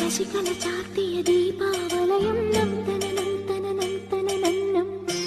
ശശികല ചാർത്തിയ ദീപാവലയം നന്ദന നന്ദന നന്ദന നന്നം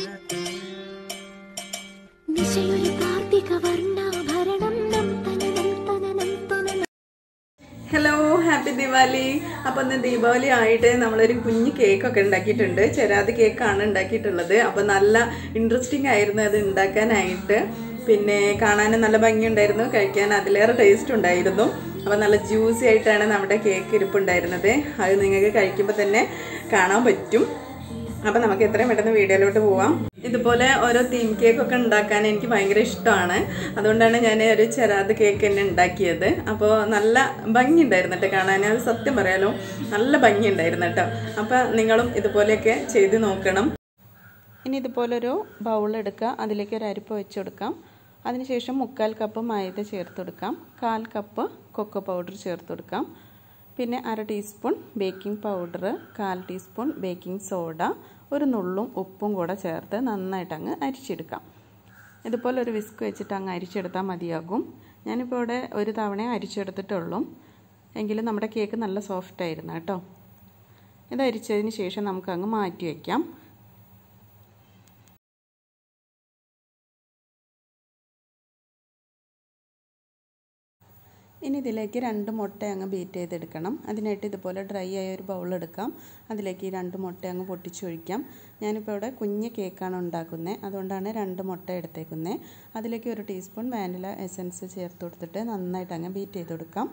നിശയൊരു കാർത്തിക വർണ്ണാഭരണം നന്ദന നന്ദന നന്ദന ഹലോ ഹാപ്പി ദിവാലി അപ്പം ഇന്ന് ദീപാവലി ആയിട്ട് നമ്മളൊരു കുഞ്ഞ് കേക്കൊക്കെ ഉണ്ടാക്കിയിട്ടുണ്ട് ചെരാത് കേക്കാണ് ഉണ്ടാക്കിയിട്ടുള്ളത് അപ്പം നല്ല ഇൻട്രസ്റ്റിംഗ് ആയിരുന്നു അത് ഉണ്ടാക്കാനായിട്ട് പിന്നെ കാണാനും നല്ല ഭംഗിയുണ്ടായിരുന്നു കഴിക്കാൻ അതിലേറെ ടേസ്റ്റ് ഉണ്ടായിരുന്നു അപ്പം നല്ല ജ്യൂസി ആയിട്ടാണ് നമ്മുടെ കേക്ക് ഇരിപ്പുണ്ടായിരുന്നത് അത് നിങ്ങൾക്ക് കഴിക്കുമ്പോൾ തന്നെ കാണാൻ പറ്റും അപ്പം നമുക്ക് എത്രയും പെട്ടെന്ന് വീഡിയോയിലോട്ട് പോവാം ഇതുപോലെ ഓരോ തീം കേക്കൊക്കെ ഉണ്ടാക്കാൻ എനിക്ക് ഭയങ്കര ഇഷ്ടമാണ് അതുകൊണ്ടാണ് ഞാൻ ഒരു ചെറാത് കേക്ക് തന്നെ ഉണ്ടാക്കിയത് അപ്പോൾ നല്ല ഭംഗിയുണ്ടായിരുന്നു കേട്ടോ കാണാൻ അത് സത്യം പറയാലോ നല്ല ഭംഗിയുണ്ടായിരുന്നു കേട്ടോ അപ്പോൾ നിങ്ങളും ഇതുപോലെയൊക്കെ ചെയ്ത് നോക്കണം ഇനി ഇതുപോലൊരു ബൗൾ എടുക്കുക അതിലേക്ക് ഒരു അരിപ്പ വെച്ച് കൊടുക്കാം അതിനുശേഷം മുക്കാൽ കപ്പ് മൈദ ചേർത്ത് കൊടുക്കാം കാൽ കപ്പ് കൊക്കോ പൗഡർ ചേർത്ത് കൊടുക്കാം പിന്നെ അര ടീസ്പൂൺ ബേക്കിംഗ് പൗഡർ കാൽ ടീസ്പൂൺ ബേക്കിംഗ് സോഡ ഒരു നുള്ളും ഉപ്പും കൂടെ ചേർത്ത് നന്നായിട്ട് അങ്ങ് അരിച്ചെടുക്കാം ഇതുപോലെ ഒരു വിസ്ക് വെച്ചിട്ട് അങ്ങ് അരിച്ചെടുത്താൽ മതിയാകും ഞാനിപ്പോൾ ഇവിടെ ഒരു തവണ അരിച്ചെടുത്തിട്ടുള്ളൂ എങ്കിലും നമ്മുടെ കേക്ക് നല്ല സോഫ്റ്റ് ആയിരുന്നു കേട്ടോ ഇത് അരിച്ചതിന് ശേഷം നമുക്കങ്ങ് മാറ്റി വയ്ക്കാം ഇനി ഇതിലേക്ക് രണ്ട് മുട്ട അങ്ങ് ബീറ്റ് ചെയ്തെടുക്കണം അതിനായിട്ട് ഇതുപോലെ ഡ്രൈ ആയ ഒരു ബൗൾ എടുക്കാം അതിലേക്ക് ഈ രണ്ട് മുട്ട അങ്ങ് പൊട്ടിച്ചൊഴിക്കാം ഞാനിപ്പോൾ ഇവിടെ കുഞ്ഞ് കേക്കാണ് ഉണ്ടാക്കുന്നത് അതുകൊണ്ടാണ് രണ്ട് മുട്ട എടുത്തേക്കുന്നത് അതിലേക്ക് ഒരു ടീസ്പൂൺ വാനില എസൻസ് ചേർത്ത് കൊടുത്തിട്ട് നന്നായിട്ട് അങ്ങ് ബീറ്റ് ചെയ്ത് കൊടുക്കാം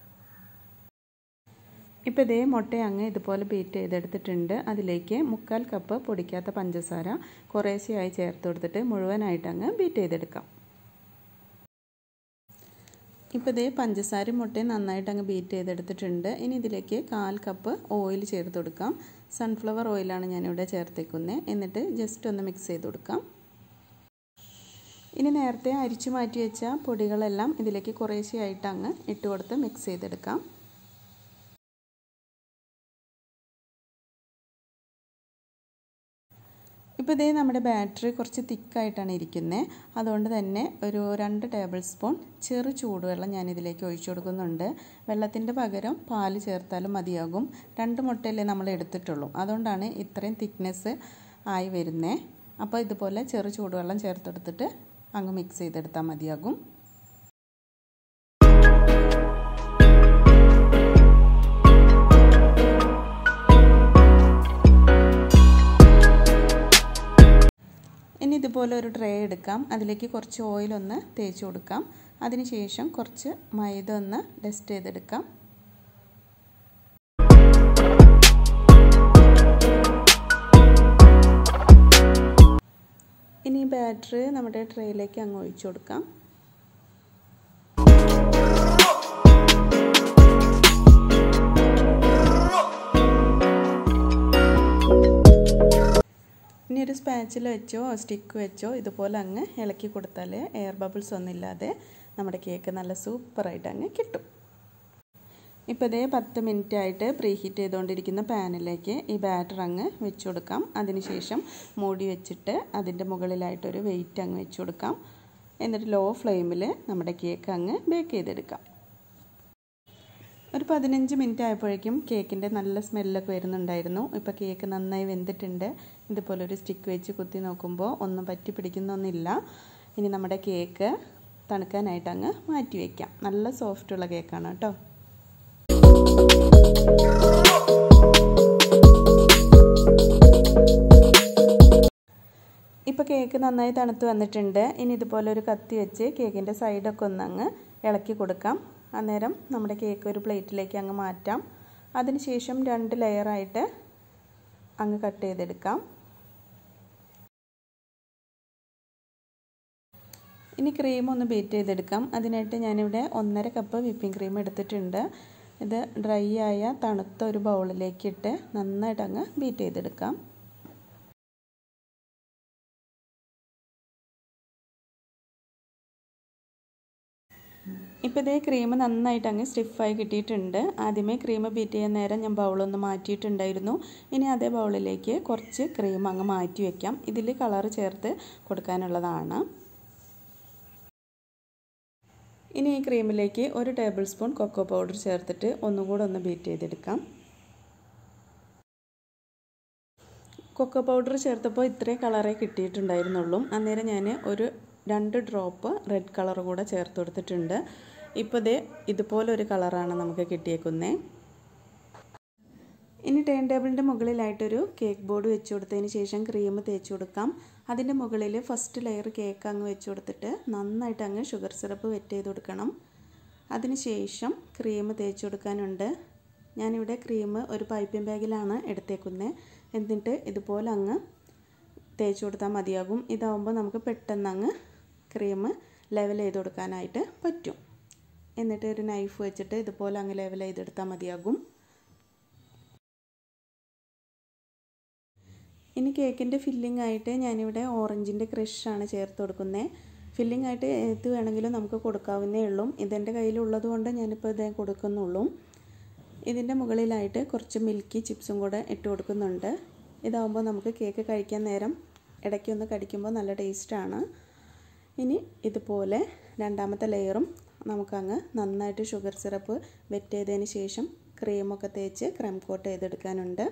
ഇപ്പോൾ ഇതേ മുട്ട അങ്ങ് ഇതുപോലെ ബീറ്റ് ചെയ്തെടുത്തിട്ടുണ്ട് അതിലേക്ക് മുക്കാൽ കപ്പ് പൊടിക്കാത്ത പഞ്ചസാര കുറേശ്ശെയായി ചേർത്ത് കൊടുത്തിട്ട് മുഴുവനായിട്ട് അങ്ങ് ബീറ്റ് ചെയ്തെടുക്കാം ഇപ്പോൾ ഇതേ പഞ്ചസാരയും മുട്ടയും നന്നായിട്ട് അങ്ങ് ബീറ്റ് ചെയ്തെടുത്തിട്ടുണ്ട് ഇനി ഇതിലേക്ക് കാൽ കപ്പ് ഓയിൽ ചേർത്ത് കൊടുക്കാം സൺഫ്ലവർ ഓയിലാണ് ഞാനിവിടെ ചേർത്തേക്കുന്നത് എന്നിട്ട് ജസ്റ്റ് ഒന്ന് മിക്സ് ചെയ്ത് കൊടുക്കാം ഇനി നേരത്തെ അരിച്ചു മാറ്റി വെച്ച പൊടികളെല്ലാം ഇതിലേക്ക് കുറേശ്ശെയായിട്ട് അങ്ങ് ഇട്ട് കൊടുത്ത് മിക്സ് ചെയ്തെടുക്കാം ഇപ്പോൾ ഇതേ നമ്മുടെ ബാറ്ററി കുറച്ച് തിക്കായിട്ടാണ് ഇരിക്കുന്നത് അതുകൊണ്ട് തന്നെ ഒരു രണ്ട് ടേബിൾ സ്പൂൺ ചെറു ചൂടുവെള്ളം ഞാൻ ഇതിലേക്ക് ഒഴിച്ചു കൊടുക്കുന്നുണ്ട് വെള്ളത്തിൻ്റെ പകരം പാല് ചേർത്താലും മതിയാകും രണ്ട് മുട്ടയല്ലേ നമ്മൾ എടുത്തിട്ടുള്ളൂ അതുകൊണ്ടാണ് ഇത്രയും തിക്നെസ് ആയി വരുന്നത് അപ്പോൾ ഇതുപോലെ ചെറു ചൂടുവെള്ളം ചേർത്തെടുത്തിട്ട് അങ്ങ് മിക്സ് ചെയ്തെടുത്താൽ മതിയാകും ഇനി ഇതുപോലെ ഒരു ട്രേ എടുക്കാം അതിലേക്ക് കുറച്ച് ഓയിലൊന്ന് തേച്ച് കൊടുക്കാം അതിനുശേഷം കുറച്ച് മൈദ ഒന്ന് ഡസ്റ്റ് ചെയ്തെടുക്കാം ഇനി ഈ ബാറ്ററി നമ്മുടെ ട്രേയിലേക്ക് അങ്ങ് ഒഴിച്ചു കൊടുക്കാം ഇനി ഒരു സ്പാച്ചിൽ വെച്ചോ സ്റ്റിക്ക് വെച്ചോ ഇതുപോലെ അങ്ങ് ഇളക്കി കൊടുത്താൽ എയർ ബബിൾസ് ഒന്നും ഇല്ലാതെ നമ്മുടെ കേക്ക് നല്ല സൂപ്പറായിട്ട് അങ്ങ് കിട്ടും ഇപ്പോൾ ഇതേ പത്ത് മിനിറ്റ് ആയിട്ട് പ്രീ ഹീറ്റ് ചെയ്തുകൊണ്ടിരിക്കുന്ന പാനിലേക്ക് ഈ ബാറ്റർ അങ്ങ് വെച്ച് കൊടുക്കാം അതിനുശേഷം മൂടി വെച്ചിട്ട് അതിൻ്റെ മുകളിലായിട്ടൊരു വെയിറ്റ് അങ്ങ് വെച്ച് കൊടുക്കാം എന്നിട്ട് ലോ ഫ്ലെയിമിൽ നമ്മുടെ കേക്ക് അങ്ങ് ബേക്ക് ചെയ്തെടുക്കാം ഒരു പതിനഞ്ച് മിനിറ്റ് ആയപ്പോഴേക്കും കേക്കിൻ്റെ നല്ല സ്മെല്ലൊക്കെ വരുന്നുണ്ടായിരുന്നു ഇപ്പോൾ കേക്ക് നന്നായി വെന്തിട്ടുണ്ട് ഇതുപോലെ ഒരു സ്റ്റിക്ക് വെച്ച് കുത്തി നോക്കുമ്പോൾ ഒന്നും പറ്റി പിടിക്കുന്നൊന്നുമില്ല ഇനി നമ്മുടെ കേക്ക് തണുക്കാനായിട്ട് അങ്ങ് മാറ്റി വയ്ക്കാം നല്ല സോഫ്റ്റുള്ള കേക്കാണ് കേട്ടോ ഇപ്പോൾ കേക്ക് നന്നായി തണുത്ത് വന്നിട്ടുണ്ട് ഇനി ഇതുപോലെ ഒരു കത്തി വെച്ച് കേക്കിൻ്റെ സൈഡൊക്കെ ഒന്ന് അങ്ങ് ഇളക്കി കൊടുക്കാം അന്നേരം നമ്മുടെ കേക്ക് ഒരു പ്ലേറ്റിലേക്ക് അങ്ങ് മാറ്റാം അതിനുശേഷം രണ്ട് ലെയറായിട്ട് അങ്ങ് കട്ട് ചെയ്തെടുക്കാം ഇനി ക്രീം ഒന്ന് ബീറ്റ് ചെയ്തെടുക്കാം അതിനായിട്ട് ഞാനിവിടെ ഒന്നര കപ്പ് വിപ്പിംഗ് ക്രീം എടുത്തിട്ടുണ്ട് ഇത് ഡ്രൈ ആയ തണുത്ത ഒരു ബൗളിലേക്ക് ഇട്ട് നന്നായിട്ട് അങ്ങ് ബീറ്റ് ചെയ്തെടുക്കാം ഇപ്പോൾ ഇതേ ക്രീം നന്നായിട്ട് അങ്ങ് സ്റ്റിഫായി കിട്ടിയിട്ടുണ്ട് ആദ്യമേ ക്രീം ബീറ്റ് ചെയ്യാൻ നേരം ഞാൻ ബൗളൊന്ന് മാറ്റിയിട്ടുണ്ടായിരുന്നു ഇനി അതേ ബൗളിലേക്ക് കുറച്ച് ക്രീം അങ്ങ് മാറ്റി വയ്ക്കാം ഇതിൽ കളർ ചേർത്ത് കൊടുക്കാനുള്ളതാണ് ഇനി ഈ ക്രീമിലേക്ക് ഒരു ടേബിൾ സ്പൂൺ കൊക്കോ പൗഡർ ചേർത്തിട്ട് ഒന്നുകൂടെ ഒന്ന് ബീറ്റ് ചെയ്തെടുക്കാം കൊക്കോ പൗഡർ ചേർത്തപ്പോൾ ഇത്രയും കളറേ കിട്ടിയിട്ടുണ്ടായിരുന്നുള്ളൂ അന്നേരം ഞാൻ ഒരു രണ്ട് ഡ്രോപ്പ് റെഡ് കളർ കൂടെ ചേർത്ത് കൊടുത്തിട്ടുണ്ട് ഇപ്പോൾ ഇതേ ഇതുപോലൊരു കളറാണ് നമുക്ക് കിട്ടിയേക്കുന്നത് ഇനി ടേൺ ടേബിളിൻ്റെ മുകളിലായിട്ടൊരു കേക്ക് ബോർഡ് വെച്ച് കൊടുത്തതിന് ശേഷം ക്രീം തേച്ച് കൊടുക്കാം അതിൻ്റെ മുകളിൽ ഫസ്റ്റ് ലെയർ കേക്ക് അങ്ങ് വെച്ച് കൊടുത്തിട്ട് നന്നായിട്ട് അങ്ങ് ഷുഗർ സിറപ്പ് വെറ്റ് ചെയ്ത് കൊടുക്കണം അതിന് ശേഷം ക്രീം തേച്ച് കൊടുക്കാനുണ്ട് ഞാനിവിടെ ക്രീം ഒരു പൈപ്പിംഗ് ബാഗിലാണ് എടുത്തേക്കുന്നത് എന്നിട്ട് ഇതുപോലെ അങ്ങ് തേച്ച് കൊടുത്താൽ മതിയാകും ഇതാവുമ്പോൾ നമുക്ക് പെട്ടെന്ന് അങ്ങ് ക്രീം ലെവൽ ചെയ്ത് കൊടുക്കാനായിട്ട് പറ്റും എന്നിട്ട് ഒരു നൈഫ് വെച്ചിട്ട് ഇതുപോലെ അങ്ങ് ലെവൽ ചെയ്തെടുത്താൽ മതിയാകും ഇനി കേക്കിൻ്റെ ഫില്ലിംഗ് ആയിട്ട് ഞാനിവിടെ ഓറഞ്ചിൻ്റെ ക്രഷാണ് ചേർത്ത് കൊടുക്കുന്നത് ഫില്ലിംഗ് ആയിട്ട് ഏത് വേണമെങ്കിലും നമുക്ക് കൊടുക്കാവുന്നേ ഉള്ളൂ ഇതെൻ്റെ കയ്യിലുള്ളത് കൊണ്ട് ഞാനിപ്പോൾ ഇതേ കൊടുക്കുന്നുള്ളൂ ഇതിൻ്റെ മുകളിലായിട്ട് കുറച്ച് മിൽക്കി ചിപ്സും കൂടെ ഇട്ട് കൊടുക്കുന്നുണ്ട് ഇതാവുമ്പോൾ നമുക്ക് കേക്ക് കഴിക്കാൻ നേരം ഇടയ്ക്കൊന്ന് കടിക്കുമ്പോൾ നല്ല ടേസ്റ്റാണ് ഇനി ഇതുപോലെ രണ്ടാമത്തെ ലെയറും നമുക്കങ്ങ് നന്നായിട്ട് ഷുഗർ സിറപ്പ് വെറ്റ് ചെയ്തതിന് ശേഷം ക്രീമൊക്കെ തേച്ച് ക്രം കോട്ട് ചെയ്തെടുക്കാനുണ്ട്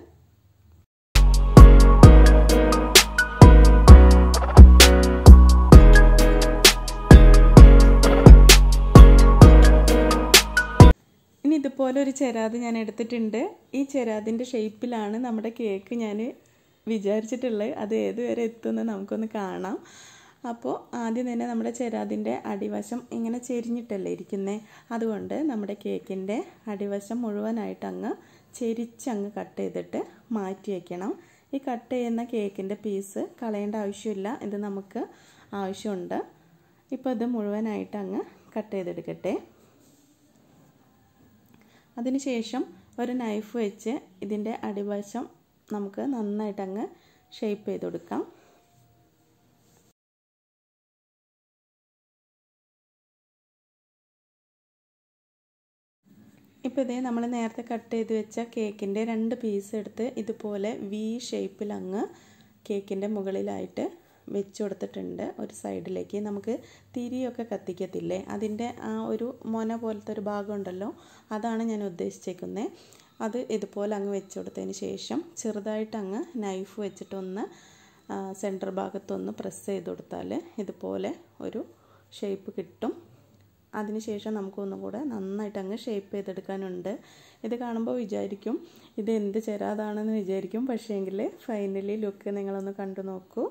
ഇനി ഇതുപോലെ ഒരു ചെരാത് ഞാൻ എടുത്തിട്ടുണ്ട് ഈ ചെരാതിൻ്റെ ഷേപ്പിലാണ് നമ്മുടെ കേക്ക് ഞാൻ വിചാരിച്ചിട്ടുള്ളത് അത് ഏതുവരെ എത്തുമെന്ന് നമുക്കൊന്ന് കാണാം അപ്പോൾ ആദ്യം തന്നെ നമ്മുടെ ചെരാതിൻ്റെ അടിവശം ഇങ്ങനെ ചെരിഞ്ഞിട്ടല്ലേ ഇരിക്കുന്നത് അതുകൊണ്ട് നമ്മുടെ കേക്കിൻ്റെ അടിവശം മുഴുവനായിട്ട് അങ്ങ് ചെരിച്ചങ്ങ് കട്ട് ചെയ്തിട്ട് മാറ്റി വയ്ക്കണം ഈ കട്ട് ചെയ്യുന്ന കേക്കിൻ്റെ പീസ് കളയേണ്ട ആവശ്യമില്ല ഇത് നമുക്ക് ആവശ്യമുണ്ട് ഇപ്പോൾ ഇത് മുഴുവനായിട്ട് അങ്ങ് കട്ട് ചെയ്തെടുക്കട്ടെ അതിനുശേഷം ഒരു നൈഫ് വെച്ച് ഇതിൻ്റെ അടിവശം നമുക്ക് നന്നായിട്ട് അങ്ങ് ഷേപ്പ് ചെയ്ത് കൊടുക്കാം ഇപ്പോൾ ഇതേ നമ്മൾ നേരത്തെ കട്ട് ചെയ്ത് വെച്ച കേക്കിൻ്റെ രണ്ട് പീസ് എടുത്ത് ഇതുപോലെ വി ഷേപ്പിൽ അങ്ങ് കേക്കിൻ്റെ മുകളിലായിട്ട് വെച്ച് കൊടുത്തിട്ടുണ്ട് ഒരു സൈഡിലേക്ക് നമുക്ക് തിരിയൊക്കെ കത്തിക്കത്തില്ലേ അതിൻ്റെ ആ ഒരു മൊന പോലത്തെ ഒരു ഭാഗം ഉണ്ടല്ലോ അതാണ് ഞാൻ ഉദ്ദേശിച്ചേക്കുന്നത് അത് ഇതുപോലെ അങ്ങ് വെച്ച് കൊടുത്തതിന് ശേഷം ചെറുതായിട്ട് അങ്ങ് നൈഫ് വെച്ചിട്ടൊന്ന് സെൻറ്റർ ഭാഗത്തൊന്ന് പ്രസ് ചെയ്ത് കൊടുത്താൽ ഇതുപോലെ ഒരു ഷേപ്പ് കിട്ടും അതിനുശേഷം നമുക്കൊന്നും കൂടെ നന്നായിട്ട് അങ്ങ് ഷേപ്പ് ചെയ്തെടുക്കാനുണ്ട് ഇത് കാണുമ്പോൾ വിചാരിക്കും ഇത് എന്ത് ചെരാതാണെന്ന് വിചാരിക്കും പക്ഷേങ്കിൽ ഫൈനലി ലുക്ക് നിങ്ങളൊന്ന് കണ്ടു നോക്കൂ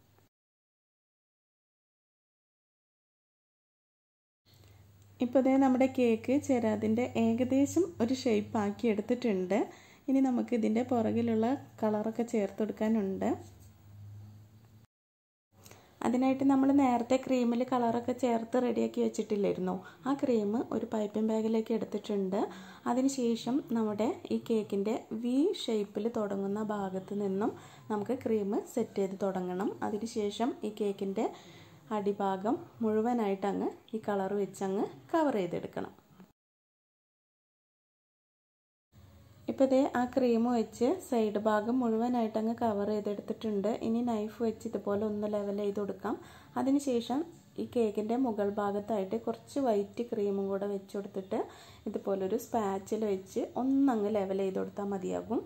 ഇപ്പോൾ ഇതേ നമ്മുടെ കേക്ക് ചെരാതിൻ്റെ ഏകദേശം ഒരു ഷേപ്പ് ആക്കി എടുത്തിട്ടുണ്ട് ഇനി നമുക്ക് ഇതിൻ്റെ പുറകിലുള്ള കളറൊക്കെ ചേർത്തെടുക്കാനുണ്ട് അതിനായിട്ട് നമ്മൾ നേരത്തെ ക്രീമിൽ കളറൊക്കെ ചേർത്ത് റെഡിയാക്കി വെച്ചിട്ടില്ലായിരുന്നു ആ ക്രീം ഒരു പൈപ്പിംഗ് ബാഗിലേക്ക് എടുത്തിട്ടുണ്ട് അതിനുശേഷം നമ്മുടെ ഈ കേക്കിൻ്റെ വി ഷേപ്പിൽ തുടങ്ങുന്ന ഭാഗത്ത് നിന്നും നമുക്ക് ക്രീം സെറ്റ് ചെയ്ത് തുടങ്ങണം അതിനുശേഷം ഈ കേക്കിൻ്റെ അടിഭാഗം മുഴുവനായിട്ട് അങ്ങ് ഈ കളർ വെച്ചങ്ങ് കവർ ചെയ്തെടുക്കണം ഇപ്പോൾ ഇതേ ആ ക്രീം വെച്ച് സൈഡ് ഭാഗം മുഴുവനായിട്ട് അങ്ങ് കവർ ചെയ്തെടുത്തിട്ടുണ്ട് ഇനി നൈഫ് വെച്ച് ഇതുപോലെ ഒന്ന് ലെവൽ ചെയ്ത് കൊടുക്കാം അതിനുശേഷം ഈ കേക്കിൻ്റെ മുകൾ ഭാഗത്തായിട്ട് കുറച്ച് വൈറ്റ് ക്രീമും കൂടെ വെച്ച് കൊടുത്തിട്ട് ഇതുപോലൊരു സ്പാച്ചിൽ വെച്ച് ഒന്നങ്ങ് ലെവൽ ചെയ്ത് കൊടുത്താൽ മതിയാകും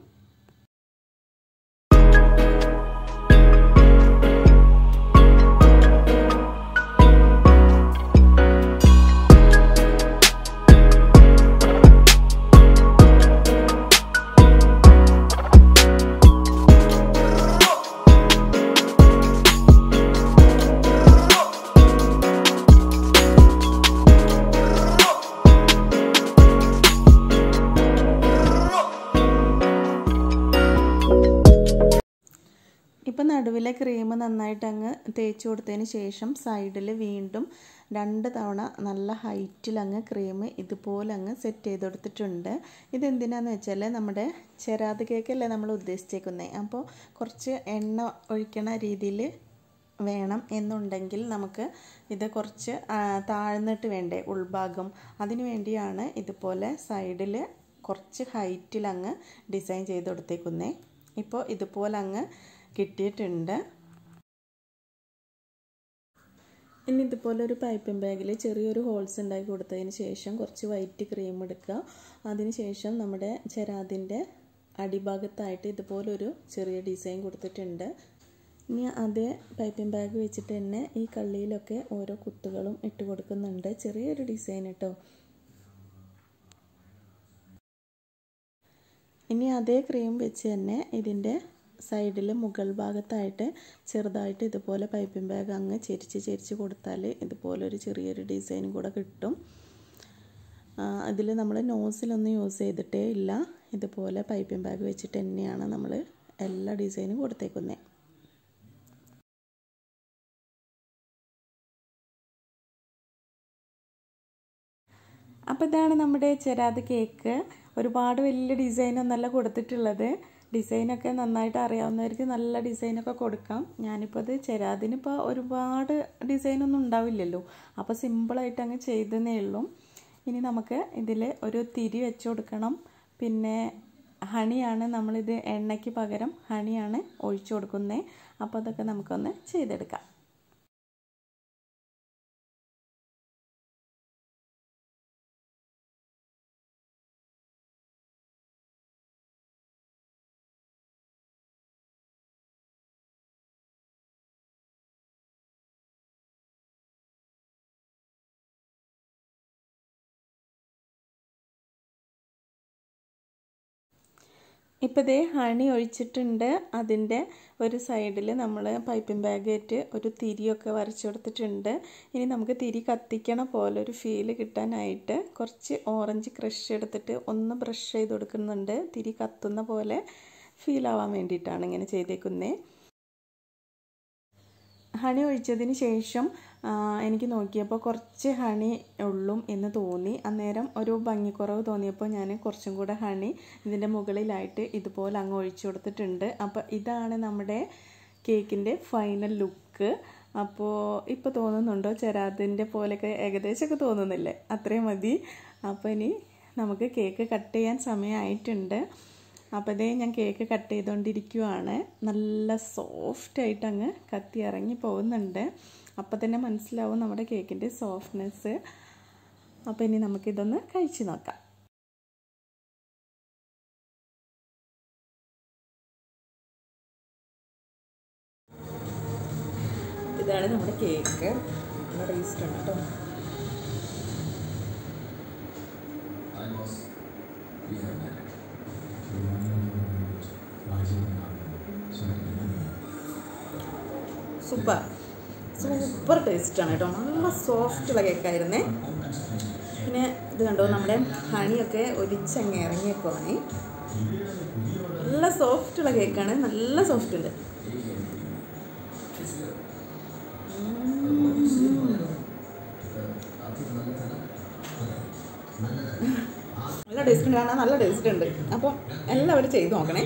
ഇപ്പം നടുവിലെ ക്രീം നന്നായിട്ട് അങ്ങ് തേച്ച് കൊടുത്തതിന് ശേഷം സൈഡിൽ വീണ്ടും രണ്ട് തവണ നല്ല ഹൈറ്റിൽ അങ്ങ് ക്രീം ഇതുപോലെ അങ്ങ് സെറ്റ് ചെയ്ത് കൊടുത്തിട്ടുണ്ട് ഇതെന്തിനാന്ന് വെച്ചാൽ നമ്മുടെ ചെരാത് കേക്കല്ലേ നമ്മൾ ഉദ്ദേശിച്ചേക്കുന്നത് അപ്പോൾ കുറച്ച് എണ്ണ ഒഴിക്കണ രീതിയിൽ വേണം എന്നുണ്ടെങ്കിൽ നമുക്ക് ഇത് കുറച്ച് താഴ്ന്നിട്ട് വേണ്ടേ ഉൾഭാഗം അതിനു വേണ്ടിയാണ് ഇതുപോലെ സൈഡിൽ കുറച്ച് ഹൈറ്റിൽ അങ്ങ് ഡിസൈൻ ചെയ്ത് കൊടുത്തേക്കുന്നത് ഇപ്പോൾ ഇതുപോലെ അങ്ങ് കിട്ടിയിട്ടുണ്ട് ഇനി ഇതുപോലെ ഒരു പൈപ്പിംഗ് ബാഗിൽ ചെറിയൊരു ഹോൾസ് ഉണ്ടാക്കി കൊടുത്തതിന് ശേഷം കുറച്ച് വൈറ്റ് ക്രീം എടുക്കുക അതിന് ശേഷം നമ്മുടെ ചെരാതിൻ്റെ അടിഭാഗത്തായിട്ട് ഇതുപോലൊരു ചെറിയ ഡിസൈൻ കൊടുത്തിട്ടുണ്ട് ഇനി അതേ പൈപ്പിംഗ് ബാഗ് വെച്ചിട്ട് തന്നെ ഈ കള്ളിയിലൊക്കെ ഓരോ കുത്തുകളും ഇട്ട് കൊടുക്കുന്നുണ്ട് ചെറിയൊരു ഡിസൈൻ കേട്ടോ ഇനി അതേ ക്രീം വെച്ച് തന്നെ ഇതിൻ്റെ സൈഡിൽ മുകൾ ഭാഗത്തായിട്ട് ചെറുതായിട്ട് ഇതുപോലെ പൈപ്പിംഗ് ബാഗ് അങ്ങ് ചെരിച്ച് ചെരിച്ച് കൊടുത്താൽ ഇതുപോലെ ഒരു ചെറിയൊരു ഡിസൈൻ കൂടെ കിട്ടും അതിൽ നമ്മൾ നോസിലൊന്നും യൂസ് ചെയ്തിട്ടേ ഇല്ല ഇതുപോലെ പൈപ്പിംഗ് ബാഗ് വെച്ചിട്ട് തന്നെയാണ് നമ്മൾ എല്ലാ ഡിസൈനും കൊടുത്തേക്കുന്നത് അപ്പോൾ ഇതാണ് നമ്മുടെ ചെരാത് കേക്ക് ഒരുപാട് വലിയ ഡിസൈനൊന്നല്ല കൊടുത്തിട്ടുള്ളത് ഡിസൈനൊക്കെ നന്നായിട്ട് അറിയാവുന്നവർക്ക് നല്ല ഡിസൈനൊക്കെ കൊടുക്കാം ഞാനിപ്പോൾ അത് ചെരാതിനിപ്പോൾ ഒരുപാട് ഡിസൈനൊന്നും ഉണ്ടാവില്ലല്ലോ അപ്പോൾ സിമ്പിളായിട്ട് അങ്ങ് ചെയ്തതേ ഉള്ളൂ ഇനി നമുക്ക് ഇതിൽ ഒരു തിരി വെച്ച് കൊടുക്കണം പിന്നെ ഹണിയാണ് നമ്മളിത് എണ്ണയ്ക്ക് പകരം ഹണിയാണ് ഒഴിച്ചു കൊടുക്കുന്നത് അപ്പോൾ അതൊക്കെ നമുക്കൊന്ന് ചെയ്തെടുക്കാം ഇപ്പോൾ ഇതേ ഹണി ഒഴിച്ചിട്ടുണ്ട് അതിൻ്റെ ഒരു സൈഡിൽ നമ്മൾ പൈപ്പിംഗ് ബാഗേറ്റ് ഒരു തിരിയൊക്കെ വരച്ചു കൊടുത്തിട്ടുണ്ട് ഇനി നമുക്ക് തിരി കത്തിക്കണ പോലെ ഒരു ഫീല് കിട്ടാനായിട്ട് കുറച്ച് ഓറഞ്ച് ക്രഷ് എടുത്തിട്ട് ഒന്ന് ബ്രഷ് ചെയ്ത് കൊടുക്കുന്നുണ്ട് തിരി കത്തുന്ന പോലെ ഫീൽ ആവാൻ വേണ്ടിയിട്ടാണ് ഇങ്ങനെ ചെയ്തേക്കുന്നത് ഹണി ഒഴിച്ചതിന് ശേഷം എനിക്ക് നോക്കിയപ്പോൾ കുറച്ച് ഹണി ഉള്ളും എന്ന് തോന്നി അന്നേരം ഒരു ഭംഗിക്കുറവ് തോന്നിയപ്പോൾ ഞാൻ കുറച്ചും കൂടെ ഹണി ഇതിൻ്റെ മുകളിലായിട്ട് ഇതുപോലെ അങ്ങ് ഒഴിച്ചു കൊടുത്തിട്ടുണ്ട് അപ്പോൾ ഇതാണ് നമ്മുടെ കേക്കിൻ്റെ ഫൈനൽ ലുക്ക് അപ്പോൾ ഇപ്പോൾ തോന്നുന്നുണ്ടോ ചെരാതിൻ്റെ പോലെയൊക്കെ ഏകദേശമൊക്കെ തോന്നുന്നില്ലേ അത്രയും മതി അപ്പോൾ ഇനി നമുക്ക് കേക്ക് കട്ട് ചെയ്യാൻ സമയമായിട്ടുണ്ട് അപ്പോൾ ഇതേ ഞാൻ കേക്ക് കട്ട് ചെയ്തുകൊണ്ടിരിക്കുവാണ് നല്ല സോഫ്റ്റായിട്ട് അങ്ങ് കത്തി ഇറങ്ങി പോകുന്നുണ്ട് അപ്പോൾ തന്നെ മനസ്സിലാവും നമ്മുടെ കേക്കിൻ്റെ സോഫ്റ്റ്നെസ് അപ്പോൾ ഇനി നമുക്കിതൊന്ന് കഴിച്ച് നോക്കാം ഇതാണ് നമ്മുടെ കേക്ക് നല്ല ടേസ്റ്റ് ഉണ്ട് കേട്ടോ സൂപ്പർ സൂപ്പർ ടേസ്റ്റാണ് കേട്ടോ നല്ല സോഫ്റ്റുള്ള കേക്കായിരുന്നേ പിന്നെ ഇത് കണ്ടോ നമ്മുടെ ഹണിയൊക്കെ ഒലിച്ചങ്ങ് ഇറങ്ങിയേക്കുവാണേ നല്ല സോഫ്റ്റുള്ള കേക്കാണ് നല്ല സോഫ്റ്റ് ഉണ്ട് നല്ല ടേസ്റ്റ് ഉണ്ട് കാരണം നല്ല ടേസ്റ്റ് ഉണ്ട് അപ്പോൾ എല്ലാവരും ചെയ്ത് നോക്കണേ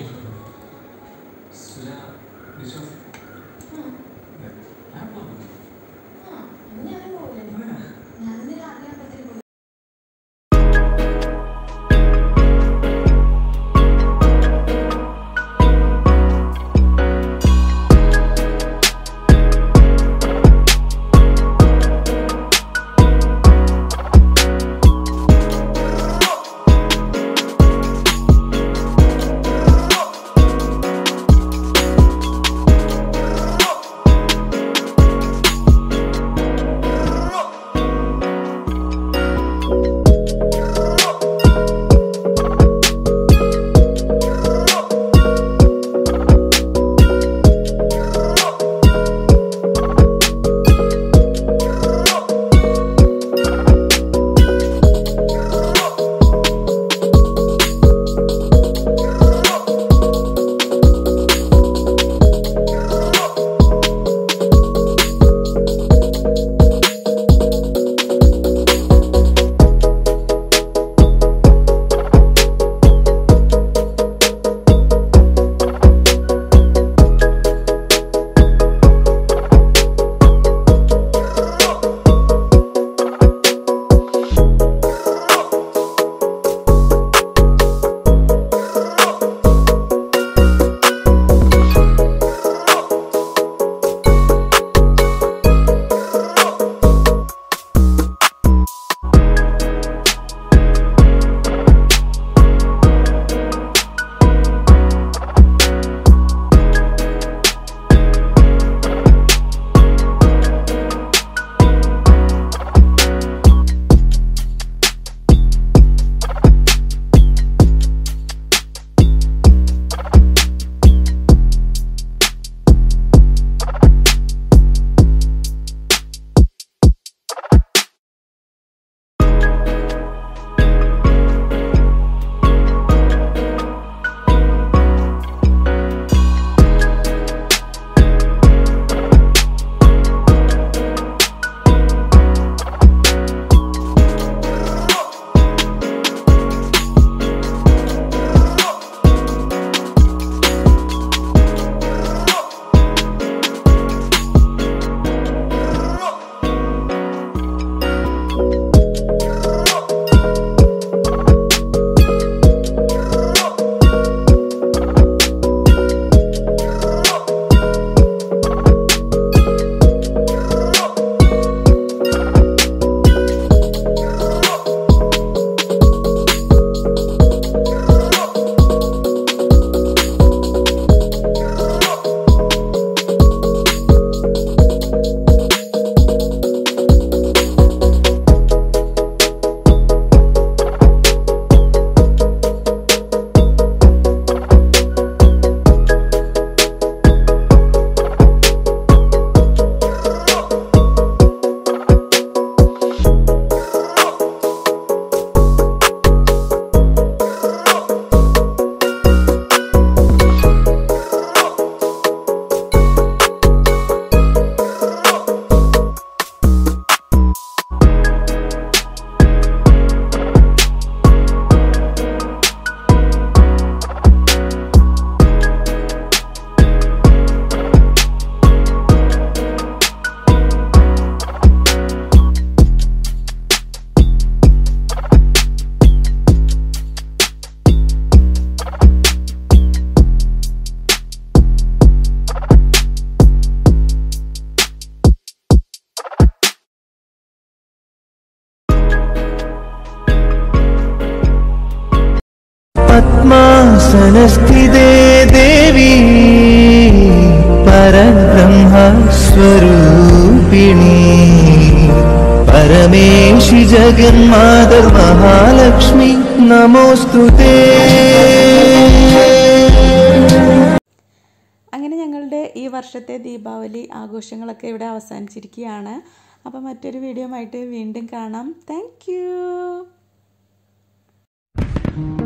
പത്മാസനസ്ഥിതേ ദേവി പരബ്രഹ്മസ്വരൂപിണി പരമേശി ജഗന്മാതർ മഹാലക്ഷ്മി നമോസ്തുതേ അങ്ങനെ ഞങ്ങളുടെ ഈ വർഷത്തെ ദീപാവലി ആഘോഷങ്ങളൊക്കെ ഇവിടെ അവസാനിച്ചിരിക്കുകയാണ് അപ്പോൾ മറ്റൊരു വീഡിയോ ആയിട്ട് വീണ്ടും കാണാം താങ്ക്